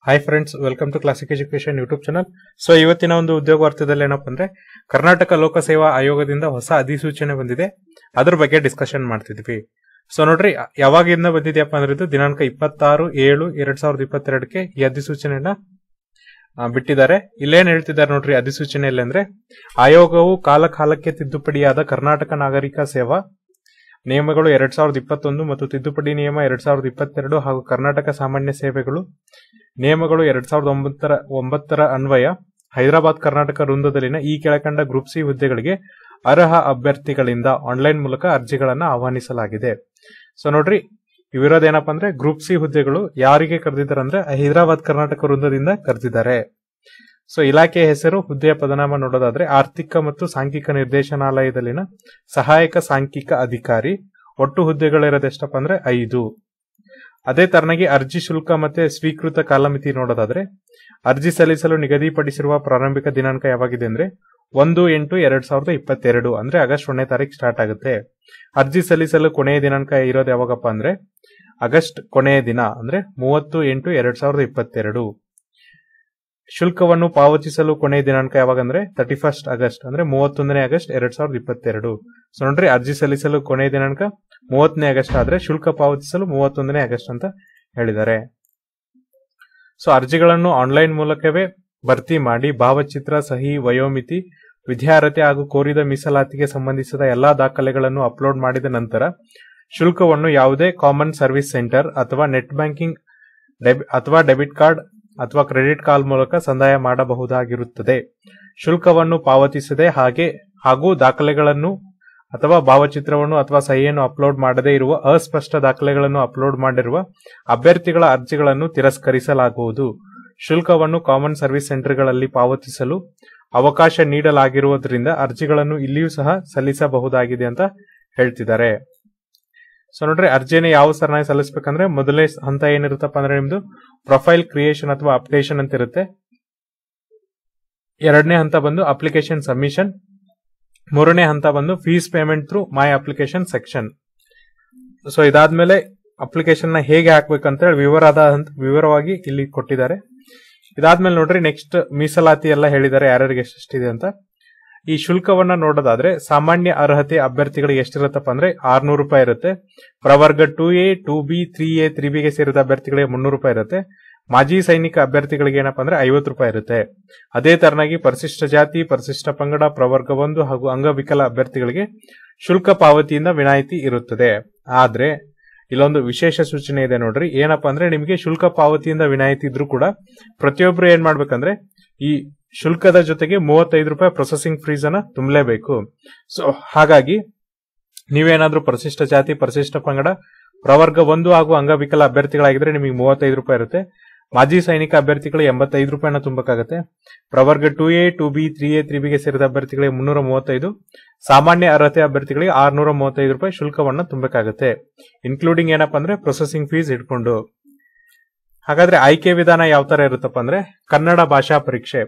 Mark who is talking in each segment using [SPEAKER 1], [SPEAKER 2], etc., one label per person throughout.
[SPEAKER 1] hi friends welcome to classic education YouTube channel so ಇವತ್ತಿನ ಒಂದು ಉದ್ಯೋಗ ವಾರ್ತೆದಲ್ಲಿ ಏನಪ್ಪ ಅಂದ್ರೆ ಕರ್ನಾಟಕ ಲೋಕಸೇವಾ ಆಯೋಗದಿಂದ ಹೊಸ ಅಧಿಸೂಚನೆ ಬಂದಿದೆ ಅದ್ರ ಬಗ್ಗೆ ಡಿಸ್ಕಷನ್ ಮಾಡ್ತಿದ್ವಿ ಸೊ ನೋಡ್ರಿ ಯಾವಾಗಿಂದ ಬಂದಿದೆಯಪ್ಪ ಅಂದ್ರೆ ಇದು ದಿನಾಂಕ ಇಪ್ಪತ್ತಾರು ಏಳು ಎರಡ್ ಸಾವಿರದ ಇಪ್ಪತ್ತೆರಡಕ್ಕೆ ಈ ಅಧಿಸೂಚನೆಯನ್ನ ಆ, ಬಿಟ್ಟಿದ್ದಾರೆ ಇಲ್ಲೇನ್ ಹೇಳ್ತಿದ್ದಾರೆ ನೋಡ್ರಿ ಅಧಿಸೂಚನೆಯಲ್ಲಿ ಅಂದ್ರೆ ಆಯೋಗವು ಕಾಲ ಕಾಲಕ್ಕೆ ತಿದ್ದುಪಡಿಯಾದ ಕರ್ನಾಟಕ ನಾಗರಿಕ ಸೇವಾ ನಿಯಮಗಳು ಎರಡ್ ಸಾವಿರದ ಇಪ್ಪತ್ತೊಂದು ಮತ್ತು ತಿದ್ದುಪಡಿ ನಿಯಮ ಎರಡ್ ಸಾವಿರದ ಇಪ್ಪತ್ತೆರಡು ಹಾಗೂ ಕರ್ನಾಟಕ ಸಾಮಾನ್ಯ ಸೇವೆಗಳು ನಿಯಮಗಳು ಎರಡ್ ಸಾವಿರದ ಒಂಬತ್ತರ ಒಂಬತ್ತರ ಅನ್ವಯ ಹೈದರಾಬಾದ್ ಕರ್ನಾಟಕ ವೃಂದದಲ್ಲಿನ ಈ ಕೆಳಕಂಡ ಗ್ರೂಪ್ ಸಿ ಹುದ್ದೆಗಳಿಗೆ ಅರ್ಹ ಅಭ್ಯರ್ಥಿಗಳಿಂದ ಆನ್ಲೈನ್ ಮೂಲಕ ಅರ್ಜಿಗಳನ್ನು ಆಹ್ವಾನಿಸಲಾಗಿದೆ ಸೊ ನೋಡ್ರಿ ಇವಿರೋದೇನಪ್ಪ ಅಂದ್ರೆ ಗ್ರೂಪ್ ಸಿ ಹುದ್ದೆಗಳು ಯಾರಿಗೆ ಕರೆದಿದ್ದಾರೆ ಅಂದ್ರೆ ಹೈದರಾಬಾದ್ ಕರ್ನಾಟಕ ವೃಂದದಿಂದ ಕರೆದಿದ್ದಾರೆ ಸೊ ಇಲಾಖೆಯ ಹೆಸರು ಹುದ್ದೆಯ ಪದನಾಮ ನೋಡೋದಾದ್ರೆ ಆರ್ಥಿಕ ಮತ್ತು ಸಾಂಖ್ಯಿಕ ನಿರ್ದೇಶನಾಲಯದಲ್ಲಿನ ಸಹಾಯಕ ಸಾಂಖ್ಯಿಕ ಅಧಿಕಾರಿ ಒಟ್ಟು ಹುದ್ದೆಗಳಿರೋದೆಷ್ಟಪ್ಪ ಅಂದ್ರೆ ಐದು ಅದೇ ತರನಾಗಿ ಅರ್ಜಿ ಶುಲ್ಕ ಮತ್ತೆ ಸ್ವೀಕೃತ ಕಾಲಮಿತಿ ನೋಡೋದಾದ್ರೆ ಅರ್ಜಿ ಸಲ್ಲಿಸಲು ನಿಗದಿಪಡಿಸಿರುವ ಪ್ರಾರಂಭಿಕ ದಿನಾಂಕ ಯಾವಾಗಿದೆ ಅಂದ್ರೆ ಒಂದು ಎಂಟು ಎರಡ್ ಸಾವಿರದ ಇಪ್ಪತ್ತೆರಡು ಅಂದ್ರೆ ಆಗಸ್ಟ್ ಒಂದನೇ ತಾರೀಕು ಸ್ಟಾರ್ಟ್ ಆಗುತ್ತೆ ಅರ್ಜಿ ಸಲ್ಲಿಸಲು ಕೊನೆಯ ದಿನಾಂಕ ಇರೋದು ಯಾವಾಗಪ್ಪ ಅಂದ್ರೆ ಆಗಸ್ಟ್ ಕೊನೆಯ ದಿನ ಅಂದ್ರೆ ಮೂವತ್ತು ಎಂಟು ಎರಡ್ ಸಾವಿರದ ಇಪ್ಪತ್ತೆರಡು ಶುಲ್ಕವನ್ನು ಪಾವತಿಸಲು ಕೊನೆಯ ದಿನಾಂಕ ಯಾವಾಗ ಅಂದ್ರೆ ತರ್ಟಿ ಫಸ್ಟ್ ಆಗಸ್ಟ್ ಅಂದ್ರೆ ಮೂವತ್ತೊಂದನೇ ಆಗಸ್ಟ್ ಎರಡ್ ಸಾವಿರದ ಇಪ್ಪತ್ತೆರಡು ಸೊ ನೋಡ್ರಿ ಅರ್ಜಿ ಸಲ್ಲಿಸಲು ಕೊನೆಯ ದಿನಾಂಕ ಮೂವತ್ತನೇ ಆಗಸ್ಟ್ ಆದ್ರೆ ಶುಲ್ಕ ಪಾವತಿಸಲು ಮೂವತ್ತೊಂದನೇ ಆಗಸ್ಟ್ ಅಂತ ಹೇಳಿದ್ದಾರೆ ಸೊ ಅರ್ಜಿಗಳನ್ನು ಆನ್ಲೈನ್ ಮೂಲಕವೇ ಭರ್ತಿ ಮಾಡಿ ಭಾವಚಿತ್ರ ಸಹಿ ವಯೋಮಿತಿ ವಿದ್ಯಾರ್ಹತೆ ಹಾಗೂ ಕೋರಿದ ಮೀಸಲಾತಿಗೆ ಸಂಬಂಧಿಸಿದ ಎಲ್ಲಾ ದಾಖಲೆಗಳನ್ನು ಅಪ್ಲೋಡ್ ಮಾಡಿದ ನಂತರ ಶುಲ್ಕವನ್ನು ಯಾವುದೇ ಕಾಮನ್ ಸರ್ವಿಸ್ ಸೆಂಟರ್ ಅಥವಾ ನೆಟ್ ಬ್ಯಾಂಕಿಂಗ್ ಅಥವಾ ಡೆಬಿಟ್ ಕಾರ್ಡ್ ಅಥವಾ ಕ್ರೆಡಿಟ್ ಕಾರ್ಡ್ ಮೂಲಕ ಸಂದಾಯ ಮಾಡಬಹುದಾಗಿರುತ್ತದೆ ಶುಲ್ಕವನ್ನು ಪಾವತಿಸದೆ ಹಾಗೆ ಹಾಗೂ ದಾಖಲೆಗಳನ್ನು ಅಥವಾ ಭಾವಚಿತ್ರವನ್ನು ಅಥವಾ ಸಹಿಯನ್ನು ಅಪ್ಲೋಡ್ ಮಾಡದೇ ಇರುವ ಅಸ್ಪಷ್ಟ ದಾಖಲೆಗಳನ್ನು ಅಪ್ಲೋಡ್ ಮಾಡಿರುವ ಅಭ್ಯರ್ಥಿಗಳ ಅರ್ಜಿಗಳನ್ನು ತಿರಸ್ಕರಿಸಲಾಗುವುದು ಶುಲ್ಕವನ್ನು ಕಾಮನ್ ಸರ್ವಿಸ್ ಸೆಂಟರ್ಗಳಲ್ಲಿ ಪಾವತಿಸಲು ಅವಕಾಶ ನೀಡಲಾಗಿರುವುದರಿಂದ ಅರ್ಜಿಗಳನ್ನು ಇಲ್ಲಿಯೂ ಸಹ ಸಲ್ಲಿಸಬಹುದಾಗಿದೆ ಅಂತ ಹೇಳ್ತಿದ್ದಾರೆ ಸೊ ನೋಡ್ರಿ ಅರ್ಜಿನ ಯಾವ ಸರನಾಗಿ ಸಲ್ಲಿಸಬೇಕಂದ್ರೆ ಮೊದಲನೇ ಹಂತ ಏನಿರುತ್ತಪ್ಪ ಅಂದ್ರೆ ನಿಮ್ದು ಪ್ರೊಫೈಲ್ ಕ್ರಿಯೇಷನ್ ಅಥವಾ ಅಪ್ಡೇಷನ್ ಅಂತ ಇರುತ್ತೆ ಎರಡನೇ ಹಂತ ಬಂದು ಅಪ್ಲಿಕೇಶನ್ ಸಬ್ಮಿಷನ್ ಮೂರನೇ ಹಂತ ಬಂದು fees payment through my application section so ಇದಾದ್ಮೇಲೆ ಅಪ್ಲಿಕೇಶನ್ ನ ಹೇಗೆ ಹಾಕ್ಬೇಕಂತ ಹೇಳಿ ವಿವರದ ಹಂತ ವಿವರವಾಗಿ ಇಲ್ಲಿ ಕೊಟ್ಟಿದ್ದಾರೆ ಇದಾದ್ಮೇಲೆ ನೋಡ್ರಿ ನೆಕ್ಸ್ಟ್ ಮೀಸಲಾತಿ ಎಲ್ಲ ಹೇಳಿದ್ದಾರೆ ಯಾರ್ಯಾರಿಗೆ ಎಷ್ಟೆಷ್ಟಿದೆ ಅಂತ ಈ ಶುಲ್ಕವನ್ನ ನೋಡೋದಾದ್ರೆ ಸಾಮಾನ್ಯ ಅರ್ಹತೆ ಅಭ್ಯರ್ಥಿಗಳಿಗೆ ಎಷ್ಟಿರುತ್ತಪ್ಪ ಅಂದ್ರೆ ಆರ್ನೂರು ರೂಪಾಯಿ ಇರುತ್ತೆ ಪ್ರವರ್ಗ two A two B three A three ಬಿಗೆ ಸೇರಿದ ಅಭ್ಯರ್ಥಿಗಳಿಗೆ ಮುನ್ನೂರು ರೂಪಾಯಿ ಇರುತ್ತೆ ಮಾಜಿ ಸೈನಿಕ ಅಭ್ಯರ್ಥಿಗಳಿಗೆ ಏನಪ್ಪಾ ಅಂದ್ರೆ ಐವತ್ತು ರೂಪಾಯಿ ಇರುತ್ತೆ ಅದೇ ತರನಾಗಿ ಪರಿಶಿಷ್ಟ ಜಾತಿ ಪರಿಶಿಷ್ಟ ಪಂಗಡ ಪ್ರವರ್ಗ ಒಂದು ಹಾಗೂ ಅಂಗವಿಕಲ ಅಭ್ಯರ್ಥಿಗಳಿಗೆ ಶುಲ್ಕ ಪಾವತಿಯಿಂದ ವಿನಾಯಿತಿ ಇರುತ್ತದೆ ಆದ್ರೆ ಇಲ್ಲೊಂದು ವಿಶೇಷ ಸೂಚನೆ ಇದೆ ನೋಡ್ರಿ ಏನಪ್ಪಾ ಅಂದ್ರೆ ನಿಮಗೆ ಶುಲ್ಕ ಪಾವತಿಯಿಂದ ವಿನಾಯಿತಿ ಇದ್ರೂ ಕೂಡ ಪ್ರತಿಯೊಬ್ರು ಏನ್ ಮಾಡ್ಬೇಕಂದ್ರೆ ಈ ಶುಲ್ಕದ ಜೊತೆಗೆ ಮೂವತ್ತೈದು ರೂಪಾಯಿ ಪ್ರೊಸೆಸಿಂಗ್ ಫೀಸ್ ಅನ್ನ ತುಂಬಲೇಬೇಕು ಸೊ ಹಾಗಾಗಿ ನೀವೇನಾದ್ರೂ ಪರಿಶಿಷ್ಟ ಜಾತಿ ಪರಿಶಿಷ್ಟ ಪಂಗಡ ಪ್ರವರ್ಗ ಒಂದು ಹಾಗೂ ಅಂಗವಿಕಲ ಅಭ್ಯರ್ಥಿಗಳಾಗಿದ್ರೆ ನಿಮಗೆ ಮೂವತ್ತೈದು ರೂಪಾಯಿ ಇರುತ್ತೆ ಮಾಜಿ ಸೈನಿಕ ಅಭ್ಯರ್ಥಿಗಳು ಎಂಬತ್ತೈದು ರೂಪಾಯಿನ ತುಂಬಬೇಕಾಗತ್ತೆ ಪ್ರವರ್ಗ two A two B three A three ಬಿಗೆ ಸೇರಿದ ಅಭ್ಯರ್ಥಿಗಳಿಗೆ ಮುನ್ನೂರ ಮೂವತ್ತೈದು ಸಾಮಾನ್ಯ ಅರ್ಹತೆ ಅಭ್ಯರ್ಥಿಗಳಿಗೆ ಆರ್ನೂರ ಮೂವತ್ತೈದು ರೂಪಾಯಿ ಶುಲ್ಕವನ್ನ ತುಂಬಬೇಕಾಗತ್ತೆ ಇನ್ಕ್ಲೂಡಿಂಗ್ ಏನಪ್ಪಾ ಅಂದ್ರೆ ಪ್ರೊಸೆಸಿಂಗ್ ಫೀಸ್ ಇಟ್ಕೊಂಡು ಹಾಗಾದ್ರೆ ಆಯ್ಕೆ ವಿಧಾನ ಯಾವ ತರ ಇರುತ್ತಪ್ಪ ಅಂದ್ರೆ ಕನ್ನಡ ಭಾಷಾ ಪರೀಕ್ಷೆ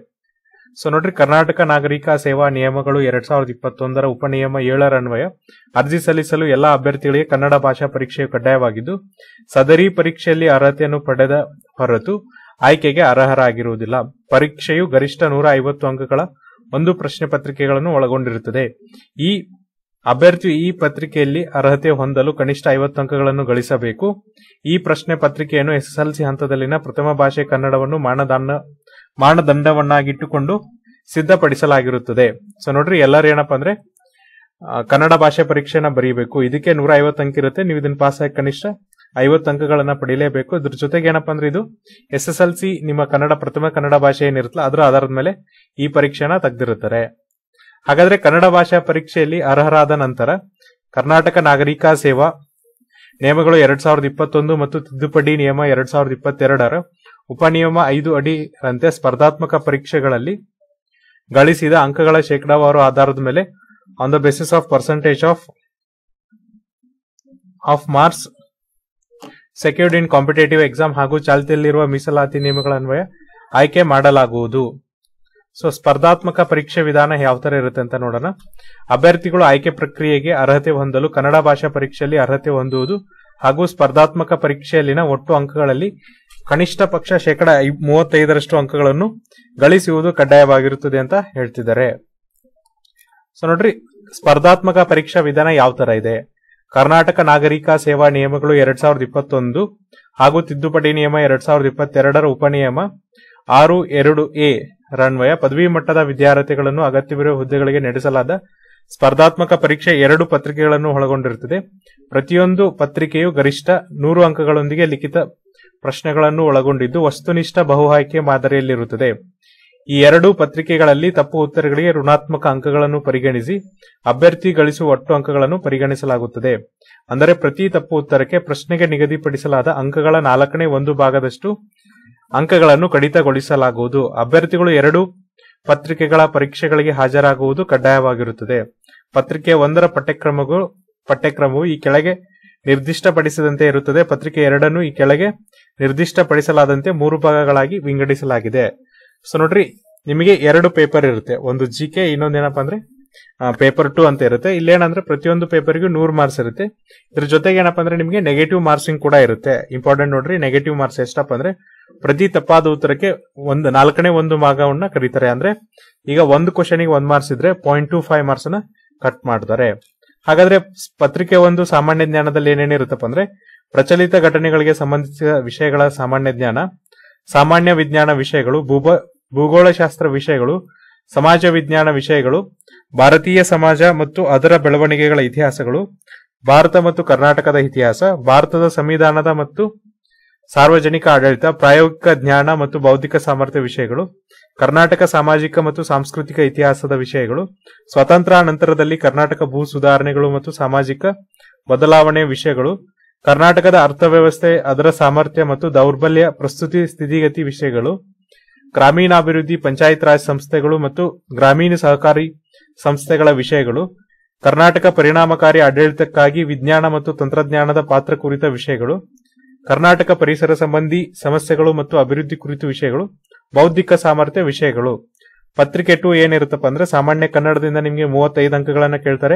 [SPEAKER 1] ಸೊ ನೋಡ್ರಿ ಕರ್ನಾಟಕ ನಾಗರಿಕ ಸೇವಾ ನಿಯಮಗಳು ಎರಡ್ ಸಾವಿರದ ಇಪ್ಪತ್ತೊಂದರ ಉಪನಿಯಮ ಏಳರ ಅನ್ವಯ ಅರ್ಜಿ ಸಲ್ಲಿಸಲು ಎಲ್ಲಾ ಅಭ್ಯರ್ಥಿಗಳಿಗೆ ಕನ್ನಡ ಭಾಷಾ ಪರೀಕ್ಷೆಯು ಕಡ್ಡಾಯವಾಗಿದ್ದು ಸದರಿ ಪರೀಕ್ಷೆಯಲ್ಲಿ ಅರ್ಹತೆಯನ್ನು ಪಡೆದ ಹೊರತು ಆಯ್ಕೆಗೆ ಅರ್ಹರಾಗಿರುವುದಿಲ್ಲ ಪರೀಕ್ಷೆಯು ಗರಿಷ್ಠ ನೂರ ಐವತ್ತು ಅಂಕಗಳ ಒಂದು ಪ್ರಶ್ನೆ ಪತ್ರಿಕೆಗಳನ್ನು ಒಳಗೊಂಡಿರುತ್ತದೆ ಈ ಅಭ್ಯರ್ಥಿ ಈ ಪತ್ರಿಕೆಯಲ್ಲಿ ಅರ್ಹತೆ ಹೊಂದಲು ಕನಿಷ್ಠ ಐವತ್ತು ಅಂಕಗಳನ್ನು ಗಳಿಸಬೇಕು ಈ ಪ್ರಶ್ನೆ ಪತ್ರಿಕೆಯನ್ನು ಎಸ್ಎಸ್ಎಲ್ಸಿ ಹಂತದಲ್ಲಿನ ಪ್ರಥಮ ಭಾಷೆ ಕನ್ನಡವನ್ನು ಮಾನದಂಡ ಮಾನದಂಡವನ್ನಾಗಿಟ್ಟುಕೊಂಡು ಸಿದ್ಧಪಡಿಸಲಾಗಿರುತ್ತದೆ ಸೊ ನೋಡ್ರಿ ಎಲ್ಲರೂ ಏನಪ್ಪಾ ಅಂದ್ರೆ ಆ, ಕನ್ನಡ ಭಾಷೆ ಪರೀಕ್ಷೆನ ಬರೀಬೇಕು ಇದಕ್ಕೆ ನೂರ ಐವತ್ತು ಅಂಕ ಇರುತ್ತೆ ನೀವು ಇದನ್ನ ಪಾಸ್ ಆಗಿ ಕನಿಷ್ಠ ಐವತ್ತು ಅಂಕಗಳನ್ನ ಪಡೀಲೇಬೇಕು ಇದ್ರ ಜೊತೆಗೆ ಏನಪ್ಪಾ ಅಂದ್ರೆ ಇದು ಎಸ್ ಎಸ್ ಎಲ್ ಸಿ ನಿಮ್ಮ ಕನ್ನಡ ಪ್ರಥಮ ಕನ್ನಡ ಭಾಷೆ ಏನಿರುತ್ತಲ್ಲ ಅದರ ಆಧಾರದ ಮೇಲೆ ಈ ಪರೀಕ್ಷೆನ ತೆಗೆದಿರುತ್ತಾರೆ ಹಾಗಾದ್ರೆ ಕನ್ನಡ ಭಾಷಾ ಪರೀಕ್ಷೆಯಲ್ಲಿ ಅರ್ಹರಾದ ನಂತರ ಕರ್ನಾಟಕ ನಾಗರಿಕ ಸೇವಾ ನಿಯಮಗಳು ಎರಡ್ ಸಾವಿರದ ಇಪ್ಪತ್ತೊಂದು ಮತ್ತು ತಿದ್ದುಪಡಿ ನಿಯಮ ಎರಡ್ ಸಾವಿರದ ಇಪ್ಪತ್ತೆರಡರ ಉಪನಿಯಮ ಐದು ಅಡಿರಂತೆ ಸ್ಪರ್ಧಾತ್ಮಕ ಪರೀಕ್ಷೆಗಳಲ್ಲಿ ಗಳಿಸಿದ ಅಂಕಗಳ ಶೇಕಡಾವಾರು ಆಧಾರದ ಮೇಲೆ on the basis of percentage of of marks secured in competitive exam ಹಾಗೂ ಚಾಲ್ತಿಯಲ್ಲಿರುವ ಮೀಸಲಾತಿ ನಿಯಮಗಳ ಅನ್ವಯ ಆಯ್ಕೆ ಮಾಡಲಾಗುವುದು ಸೊ ಸ್ಪರ್ಧಾತ್ಮಕ ಪರೀಕ್ಷೆ ವಿಧಾನ ಯಾವ ತರ ಇರುತ್ತೆ ಅಂತ ನೋಡೋಣ ಅಭ್ಯರ್ಥಿಗಳು ಆಯ್ಕೆ ಪ್ರಕ್ರಿಯೆಗೆ ಅರ್ಹತೆ ಹೊಂದಲು ಕನ್ನಡ ಭಾಷಾ ಪರೀಕ್ಷೆಯಲ್ಲಿ ಅರ್ಹತೆ ಹೊಂದುವುದು ಹಾಗೂ ಸ್ಪರ್ಧಾತ್ಮಕ ಪರೀಕ್ಷೆಯಲ್ಲಿನ ಒಟ್ಟು ಅಂಕಗಳಲ್ಲಿ ಕನಿಷ್ಠ ಪಕ್ಷ ಶೇಕಡ ಐ- ಮೂವತ್ತೈದರಷ್ಟು ಅಂಕಗಳನ್ನು ಗಳಿಸುವುದು ಕಡ್ಡಾಯವಾಗಿರುತ್ತದೆ ಅಂತ ಹೇಳ್ತಿದ್ದಾರೆ ಸೊ ನೋಡ್ರಿ ಸ್ಪರ್ಧಾತ್ಮಕ ಪರೀಕ್ಷಾ ವಿಧಾನ ಯಾವ ತರ ಇದೆ ಕರ್ನಾಟಕ ನಾಗರಿಕ ಸೇವಾ ನಿಯಮಗಳು ಎರಡ್ ಸಾವಿರದ ಇಪ್ಪತ್ತೊಂದು ಹಾಗೂ ತಿದ್ದುಪಡಿ ನಿಯಮ ಎರಡ್ ಸಾವಿರದ ಇಪ್ಪತ್ತೆರಡರ ಉಪನಿಯಮ ಆರು ಎರಡು ಎ ರನ್ವಯ ಪದವಿ ಮಟ್ಟದ ವಿದ್ಯಾರ್ಥಿಗಳನ್ನು ಅಗತ್ಯವಿರುವ ಹುದ್ದೆಗಳಿಗೆ ನಡೆಸಲಾದ ಸ್ಪರ್ಧಾತ್ಮಕ ಪರೀಕ್ಷೆ ಎರಡು ಪತ್ರಿಕೆಗಳನ್ನು ಒಳಗೊಂಡಿರುತ್ತದೆ ಪ್ರತಿಯೊಂದು ಪತ್ರಿಕೆಯು ಗರಿಷ್ಠ ನೂರು ಅಂಕಗಳೊಂದಿಗೆ ಲಿಖಿತ ಪ್ರಶ್ನೆಗಳನ್ನು ಒಳಗೊಂಡಿದ್ದು ವಸ್ತುನಿಷ್ಠ ಬಹು ಆಯ್ಕೆ ಮಾದರಿಯಲ್ಲಿರುತ್ತದೆ ಈ ಎರಡೂ ಪತ್ರಿಕೆಗಳಲ್ಲಿ ತಪ್ಪು ಉತ್ತರಗಳಿಗೆ ಋಣಾತ್ಮಕ ಅಂಕಗಳನ್ನು ಪರಿಗಣಿಸಿ ಅಭ್ಯರ್ಥಿ ಗಳಿಸುವ ಒಟ್ಟು ಅಂಕಗಳನ್ನು ಪರಿಗಣಿಸಲಾಗುತ್ತದೆ ಅಂದರೆ ಪ್ರತಿ ತಪ್ಪು ಉತ್ತರಕ್ಕೆ ಪ್ರಶ್ನೆಗೆ ನಿಗದಿಪಡಿಸಲಾದ ಅಂಕಗಳ ನಾಲ್ಕನೇ ಒಂದು ಭಾಗದಷ್ಟು ಅಂಕಗಳನ್ನು ಕಡಿತಗೊಳಿಸಲಾಗುವುದು ಅಭ್ಯರ್ಥಿಗಳು ಎರಡು ಪತ್ರಿಕೆಗಳ ಪರೀಕ್ಷೆಗಳಿಗೆ ಹಾಜರಾಗುವುದು ಕಡ್ಡಾಯವಾಗಿರುತ್ತದೆ ಪತ್ರಿಕೆ ಒಂದರ ಪಠ್ಯಕ್ರಮಗಳು ಪಠ್ಯಕ್ರಮವು ಈ ಕೆಳಗೆ ನಿರ್ದಿಷ್ಟಪಡಿಸಿದಂತೆ ಇರುತ್ತದೆ ಪತ್ರಿಕೆ ಎರಡನ್ನು ಈ ಕೆಳಗೆ ನಿರ್ದಿಷ್ಟಪಡಿಸಲಾದಂತೆ ಮೂರು ಭಾಗಗಳಾಗಿ ವಿಂಗಡಿಸಲಾಗಿದೆ ಸೊ ನೋಡ್ರಿ ನಿಮಗೆ ಎರಡು ಪೇಪರ್ ಇರುತ್ತೆ ಒಂದು ಜಿ ಕೆ ಇನ್ನೊಂದೇನಪ್ಪ ಅಂದ್ರೆ ಪೇಪರ್ ಟು ಅಂತ ಇರುತ್ತೆ ಇಲ್ಲೇನಂದ್ರೆ ಪ್ರತಿಯೊಂದು ಪೇಪರ್ಗೂ ನೂರು ಮಾರ್ಕ್ಸ್ ಇರುತ್ತೆ ಇದ್ರ ಜೊತೆಗೆ ಏನಪ್ಪಾ ಅಂದ್ರೆ ನಿಮಗೆ ನೆಗೆಟಿವ್ ಮಾರ್ಕ್ಸಿಂಗ್ ಕೂಡ ಇರುತ್ತೆ ಇಂಪಾರ್ಟೆಂಟ್ ನೋಡ್ರಿ ನೆಗೆಟಿವ್ ಮಾರ್ಕ್ಸ್ ಎಷ್ಟಪ್ಪ ಅಂದ್ರೆ ಪ್ರತಿ ತಪ್ಪಾದ ಉತ್ತರಕ್ಕೆ ಒಂದು ನಾಲ್ಕನೇ ಒಂದು ಭಾಗವನ್ನ ಕರೀತಾರೆ ಅಂದ್ರೆ ಈಗ ಒಂದು ಕ್ವಶನಿಗೆ ಒಂದ್ ಮಾರ್ಕ್ಸ್ ಇದ್ರೆ ಪಾಯಿಂಟ್ ಟು ಫೈವ್ ಮಾರ್ಕ್ಸ್ ನ ಕಟ್ ಮಾಡ್ತಾರೆ ಹಾಗಾದ್ರೆ ಸ್- ಪತ್ರಿಕೆ ಒಂದು ಸಾಮಾನ್ಯ ಜ್ಞಾನದಲ್ಲಿ ಏನೇನಿರುತ್ತಪ್ಪ ಅಂದ್ರೆ ಪ್ರಚಲಿತ ಘಟನೆಗಳಿಗೆ ಸಂಬಂಧಿಸಿದ ವಿಷಯಗಳ ಸಾಮಾನ್ಯ ಜ್ಞಾನ ಸಾಮಾನ್ಯ ವಿಜ್ಞಾನ ವಿಷಯಗಳು ಭೂಪ ಭೂಗೋಳಶಾಸ್ತ್ರ ವಿಷಯಗಳು ಸಮಾಜ ವಿಜ್ಞಾನ ವಿಷಯಗಳು ಭಾರತೀಯ ಸಮಾಜ ಮತ್ತು ಅದರ ಬೆಳವಣಿಗೆಗಳ ಇತಿಹಾಸಗಳು ಭಾರತ ಮತ್ತು ಕರ್ನಾಟಕದ ಇತಿಹಾಸ ಭಾರತದ ಸಂವಿಧಾನದ ಮತ್ತು ಸಾರ್ವಜನಿಕ ಆಡಳಿತ ಪ್ರಾಯೋಗಿಕ ಜ್ಞಾನ ಮತ್ತು ಬೌದ್ಧಿಕ ಸಾಮರ್ಥ್ಯ ವಿಷಯಗಳು ಕರ್ನಾಟಕ ಸಾಮಾಜಿಕ ಮತ್ತು ಸಾಂಸ್ಕೃತಿಕ ಇತಿಹಾಸದ ವಿಷಯಗಳು ಸ್ವತಂತ್ರ ನಂತರದಲ್ಲಿ ಕರ್ನಾಟಕ ಭೂ ಸುಧಾರಣೆಗಳು ಮತ್ತು ಸಾಮಾಜಿಕ ಬದಲಾವಣೆ ವಿಷಯಗಳು ಕರ್ನಾಟಕದ ಅರ್ಥವ್ಯವಸ್ಥೆ ಅದರ ಸಾಮರ್ಥ್ಯ ಮತ್ತು ದೌರ್ಬಲ್ಯ ಪ್ರಸ್ತುತಿ ಸ್ಥಿತಿಗತಿ ವಿಷಯಗಳು ಗ್ರಾಮೀಣಾಭಿವೃದ್ಧಿ ಪಂಚಾಯತ್ ರಾಜ್ ಸಂಸ್ಥೆಗಳು ಮತ್ತು ಗ್ರಾಮೀಣ ಸಹಕಾರಿ ಸಂಸ್ಥೆಗಳ ವಿಷಯಗಳು ಕರ್ನಾಟಕ ಪರಿಣಾಮಕಾರಿ ಆಡಳಿತಕ್ಕಾಗಿ ವಿಜ್ಞಾನ ಮತ್ತು ತಂತ್ರಜ್ಞಾನದ ಪಾತ್ರ ಕುರಿತ ವಿಷಯಗಳು ಕರ್ನಾಟಕ ಪರಿಸರ ಸಂಬಂಧಿ ಸಮಸ್ಯೆಗಳು ಮತ್ತು ಅಭಿವೃದ್ಧಿ ಕುರಿತು ವಿಷಯಗಳು ಬೌದ್ಧಿಕ ಸಾಮರ್ಥ್ಯ ವಿಷಯಗಳು ಪತ್ರಿಕೆ ಟು ಏನಿರುತ್ತಪ್ಪ ಅಂದ್ರೆ ಸಾಮಾನ್ಯ ಕನ್ನಡದಿಂದ ನಿಮಗೆ ಮೂವತ್ತೈದು ಅಂಕಗಳನ್ನ ಕೇಳ್ತಾರೆ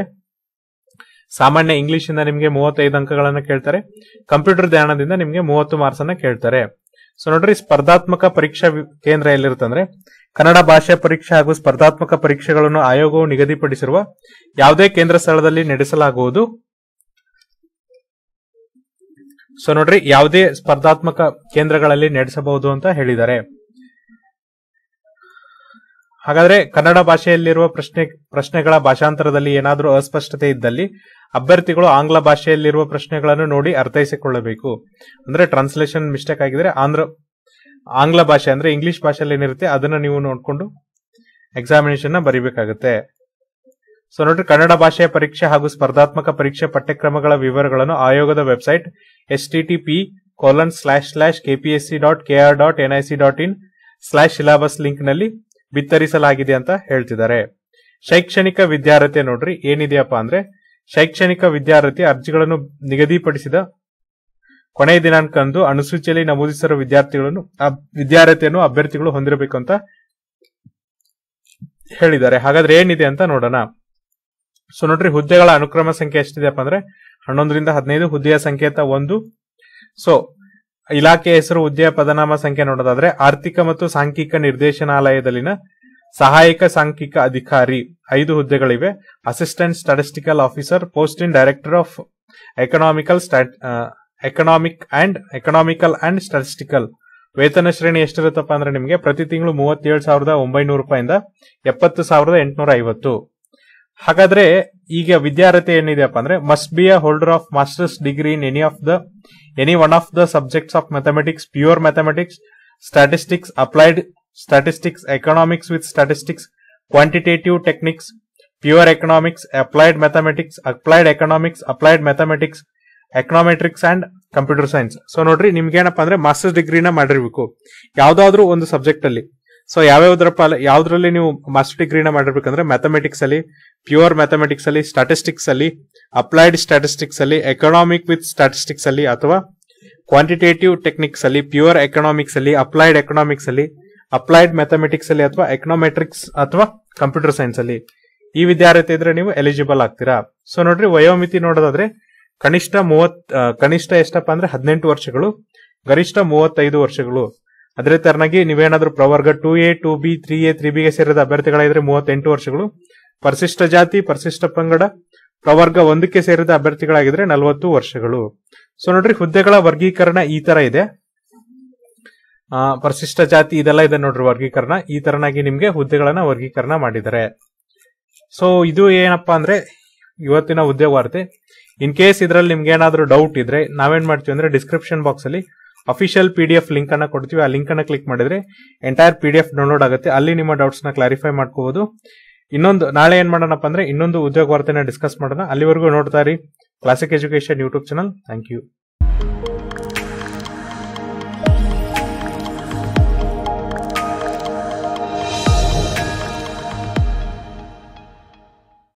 [SPEAKER 1] ಸಾಮಾನ್ಯ ಇಂಗ್ಲಿಷ್ ಇಂದ ನಿಮಗೆ ಮೂವತ್ತೈದು ಅಂಕಗಳನ್ನ ಕೇಳ್ತಾರೆ ಕಂಪ್ಯೂಟರ್ ಧ್ಯಾನದಿಂದ ನಿಮಗೆ ಮೂವತ್ತು ಮಾರ್ಕ್ಸ್ ಅನ್ನ ಕೇಳ್ತಾರೆ ಸೊ ನೋಡ್ರಿ ಸ್ಪರ್ಧಾತ್ಮಕ ಪರೀಕ್ಷಾ ವಿ- ಕೇಂದ್ರ ಎಲ್ಲಿರುತ್ತಂದ್ರೆ ಕನ್ನಡ ಭಾಷೆ ಪರೀಕ್ಷೆ ಹಾಗೂ ಸ್ಪರ್ಧಾತ್ಮಕ ಪರೀಕ್ಷೆಗಳನ್ನು ಆಯೋಗವು ನಿಗದಿಪಡಿಸಿರುವ ಯಾವುದೇ ಕೇಂದ್ರ ಸ್ಥಳದಲ್ಲಿ ನಡೆಸಲಾಗುವುದು ಸೊ ನೋಡ್ರಿ ಯಾವುದೇ ಸ್ಪರ್ಧಾತ್ಮಕ ಕೇಂದ್ರಗಳಲ್ಲಿ ನಡೆಸಬಹುದು ಅಂತ ಹೇಳಿದ್ದಾರೆ ಹಾಗಾದ್ರೆ ಕನ್ನಡ ಭಾಷೆಯಲ್ಲಿರುವ ಪ್ರಶ್ನೆ ಪ್ರಶ್ನೆಗಳ ಭಾಷಾಂತರದಲ್ಲಿ ಏನಾದರೂ ಅಸ್ಪಷ್ಟತೆ ಇದ್ದಲ್ಲಿ ಅಭ್ಯರ್ಥಿಗಳು ಆಂಗ್ಲ ಭಾಷೆಯಲ್ಲಿರುವ ಪ್ರಶ್ನೆಗಳನ್ನು ನೋಡಿ ಅರ್ಥೈಸಿಕೊಳ್ಳಬೇಕು ಅಂದ್ರೆ ಟ್ರಾನ್ಸ್ಲೇಷನ್ ಮಿಸ್ಟೇಕ್ ಆಗಿದ್ರೆ ಆಂಧ್ರ ಆಂಗ್ಲ ಭಾಷೆ ಅಂದ್ರೆ ಇಂಗ್ಲಿಷ್ ಭಾಷೆಯಲ್ಲಿ ಏನಿರುತ್ತೆ ಅದನ್ನ ನೀವು ನೋಡ್ಕೊಂಡು ಎಕ್ಸಾಮಿನೇಷನ್ ನ ಬರಿಬೇಕಾಗುತ್ತೆ ಸೊ ನೋಡ್ರಿ ಕನ್ನಡ ಭಾಷೆಯ ಪರೀಕ್ಷೆ ಹಾಗೂ ಸ್ಪರ್ಧಾತ್ಮಕ ಪರೀಕ್ಷೆ ಪಠ್ಯಕ್ರಮಗಳ ವಿವರಗಳನ್ನು ಆಯೋಗದ website S T T P colon slash slash KPSC dot KR dot NIC dot in slash syllabus link ನಲ್ಲಿ ಬಿತ್ತರಿಸಲಾಗಿದೆ ಅಂತ ಹೇಳ್ತಿದ್ದಾರೆ ಶೈಕ್ಷಣಿಕ ವಿದ್ಯಾರ್ಹತೆ ನೋಡ್ರಿ ಏನಿದೆಯಪ್ಪ ಅಂದ್ರೆ ಶೈಕ್ಷಣಿಕ ವಿದ್ಯಾರ್ಥಿ ಅರ್ಜಿಗಳನ್ನು ನಿಗದಿಪಡಿಸಿದ ಕೊನೆಯ ದಿನಾಂಕಂದು ಅನುಸೂಚಿಯಲ್ಲಿ ನಮೂದಿಸಿರುವ ವಿದ್ಯಾರ್ಥಿಗಳನ್ನು ಅಬ್- ವಿದ್ಯಾರ್ಹತೆಯನ್ನು ಅಭ್ಯರ್ಥಿಗಳು ಹೊಂದಿರಬೇಕು ಅಂತ ಹೇಳಿದ್ದಾರೆ ಹಾಗಾದ್ರೆ ಏನಿದೆ ಅಂತ ನೋಡೋಣ ಸೊ ನೋಡ್ರಿ ಹುದ್ದೆಗಳ ಅನುಕ್ರಮ ಸಂಖ್ಯೆ ಎಷ್ಟಿದೆಯಪ್ಪ ಅಂದ್ರೆ ಹನ್ನೊಂದರಿಂದ ಹದಿನೈದು ಹುದ್ದೆಯ ಸಂಕೇತ ಒಂದು ಸೊ ಇಲಾಖೆ ಹೆಸರು ಹುದ್ದೆಯ ಪದನಾಮ ಸಂಖ್ಯೆ ನೋಡೋದಾದ್ರೆ ಆರ್ಥಿಕ ಮತ್ತು ಸಾಂಖ್ಯಿಕ ನಿರ್ದೇಶನಾಲಯದಲ್ಲಿನ ಸಹಾಯಕ ಸಾಂಖ್ಯಿಕ ಅಧಿಕಾರಿ ಐದು ಹುದ್ದೆಗಳಿವೆ assistant statistical officer post in director of economical economic and economical and statistical ವೇತನ ಶ್ರೇಣಿ ಎಷ್ಟಿರುತ್ತಪ್ಪ ಅಂದ್ರೆ ನಿಮಗೆ ಪ್ರತಿ ತಿಂಗಳು ಮೂವತ್ತೇಳು ಸಾವಿರದ ಒಂಬೈನೂರು ರೂಪಾಯಿಂದ ಎಪ್ಪತ್ತು ಸಾವಿರದ ಎಂಟುನೂರ ಐವತ್ತು ಹಾಗಾದ್ರೆ ಈಗ ವಿದ್ಯಾರ್ಥಿ ಏನಿದೆಯಪ್ಪ ಅಂದ್ರೆ must be a holder of masters degree in any of the any one of the subjects of mathematics pure mathematics statistics applied statistics economics with statistics quantitative techniques pure economics applied mathematics applied economics applied mathematics econometrics and computer science so ನೋಡ್ರಿ ನಿಮ್ಗೆ ಏನಪ್ಪಾ ಅಂದ್ರೆ masters ಡಿಗ್ರಿನ ಮಾಡಿರ್ಬೇಕು ಯಾವ್ದಾದ್ರು ಒಂದು subject ಅಲ್ಲಿ so ಯಾವ್ಯಾವ್ದ್ರಪ್ಪ ಯಾವ್ದ್ರಲ್ಲಿ ನೀವು ಮಾಸ್ಟರ್ ಡಿಗ್ರಿನ ಮಾಡಿರ್ಬೇಕಂದ್ರೆ ಮ್ಯಾಥಮೆಟಿಕ್ಸ್ ಅಲ್ಲಿ ಪ್ಯೂರ್ ಮ್ಯಾಥಮೆಟಿಕ್ಸ್ ಅಲ್ಲಿ ಸ್ಟಾಟಿಸ್ಟಿಕ್ಸ್ ಅಲ್ಲಿ ಅಪ್ಲೈಡ್ ಸ್ಟಾಟಿಸ್ಟಿಕ್ಸ್ ಅಲ್ಲಿ ಎಕನಾಮಿಕ್ ವಿತ್ ಸ್ಟಾಟಿಸ್ಟಿಕ್ಸ್ ಅಲ್ಲಿ ಅಥವಾ ಕ್ವಾಂಟಿಟೇಟಿವ್ ಟೆಕ್ನಿಕ್ಸ್ ಅಲ್ಲಿ ಪ್ಯೂರ್ ಎಕನಾಮಿಕ್ಸ್ ಅಲ್ಲಿ ಅಪ್ಲೈಡ್ ಎಕನಾಮಿಕ್ಸ್ ಅಲ್ಲಿ ಅಪ್ಲೈಡ್ ಮ್ಯಾಥಮೆಟಿಕ್ಸ್ ಅಲ್ಲಿ ಅಥವಾ ಎಕನಾಮೆಟ್ರಿಕ್ಸ್ ಅಥವಾ ಕಂಪ್ಯೂಟರ್ ಸೈನ್ಸ್ ಅಲ್ಲಿ ಈ ವಿದ್ಯಾರ್ಥಿ ಇದ್ರೆ ನೀವು ಎಲಿಜಿಬಲ್ ಆಗ್ತೀರಾ ಸೊ ನೋಡ್ರಿ ವಯೋಮಿತಿ ನೋಡೋದಾದ್ರೆ ಕನಿಷ್ಠ ಮೂವತ್ ಆ, ಕನಿಷ್ಠ ಎಷ್ಟಪ್ಪ ಅಂದ್ರೆ ಹದಿನೆಂಟು ವರ್ಷಗಳು ಗರಿಷ್ಠ ಮೂವತ್ತೈದು ವರ್ಷಗಳು ಅದೇ ತರನಾಗಿ ನೀವೇನಾದ್ರೂ ಪ್ರವರ್ಗ two A two B three A three ಬಿಗೆ ಸೇರಿದ ಅಭ್ಯರ್ಥಿಗಳಿದ್ರೆ ಮೂವತ್ತೆಂಟು ವರ್ಷಗಳು ಪರಿಶಿಷ್ಟ ಜಾತಿ ಪರಿಶಿಷ್ಟ ಪಂಗಡ ಪ್ರವರ್ಗ ಒಂದಕ್ಕೆ ಸೇರಿದ ಅಭ್ಯರ್ಥಿಗಳಾಗಿದ್ರೆ ನಲವತ್ತು ವರ್ಷಗಳು ಸೊ ನೋಡ್ರಿ ಹುದ್ದೆಗಳ ವರ್ಗೀಕರಣ ಈ ತರ ಇದೆ ಆ, ಪರಿಶಿಷ್ಟ ಜಾತಿ ಇದೆಲ್ಲ ಇದೆ ನೋಡ್ರಿ ವರ್ಗೀಕರಣ ಈ ತರನಾಗಿ ನಿಮ್ಗೆ ಹುದ್ದೆಗಳನ್ನ ವರ್ಗೀಕರಣ ಮಾಡಿದ್ದಾರೆ ಸೊ ಇದು ಏನಪ್ಪಾ ಅಂದ್ರೆ ಇವತ್ತಿನ ಉದ್ಯೋಗ ವಾರ್ತೆ ಇನ್ ಕೇಸ್ ಇದ್ರಲ್ಲಿ ನಿಮ್ಗೆ ಏನಾದ್ರೂ ಡೌಟ್ ಇದ್ರೆ ನಾವೇನ್ ಮಾಡ್ತೀವಿ ಅಂದ್ರೆ ಡಿಸ್ಕ್ರಿಪ್ಷನ್ ಬಾಕ್ಸ್ ಅಲ್ಲಿ official P D F link ಅನ್ನ ಕೊಡ್ತೀವಿ ಆ ಲಿಂಕ್ ಅನ್ನ ಕ್ಲಿಕ್ ಮಾಡಿದ್ರೆ entire P D F download ಆಗುತ್ತೆ ಅಲ್ಲಿ ನಿಮ್ಮ ಡೌಟ್ಸ್ ನ ಕ್ಲಾರಿಫೈ ಮಾಡ್ಕೋಬಹುದು ಇನ್ನೊಂದು ನಾಳೆ ಏನ್ ಮಾಡೋಣಪ್ಪ ಅಂದ್ರೆ ಇನ್ನೊಂದು ಉದ್ಯೋಗ ವಾರ್ತೆನ ಡಿಸ್ಕಸ್ ಮಾಡೋಣ ಅಲ್ಲಿವರೆಗೂ ನೋಡ್ತಾ ಇರಿ classic education YouTube channel thank you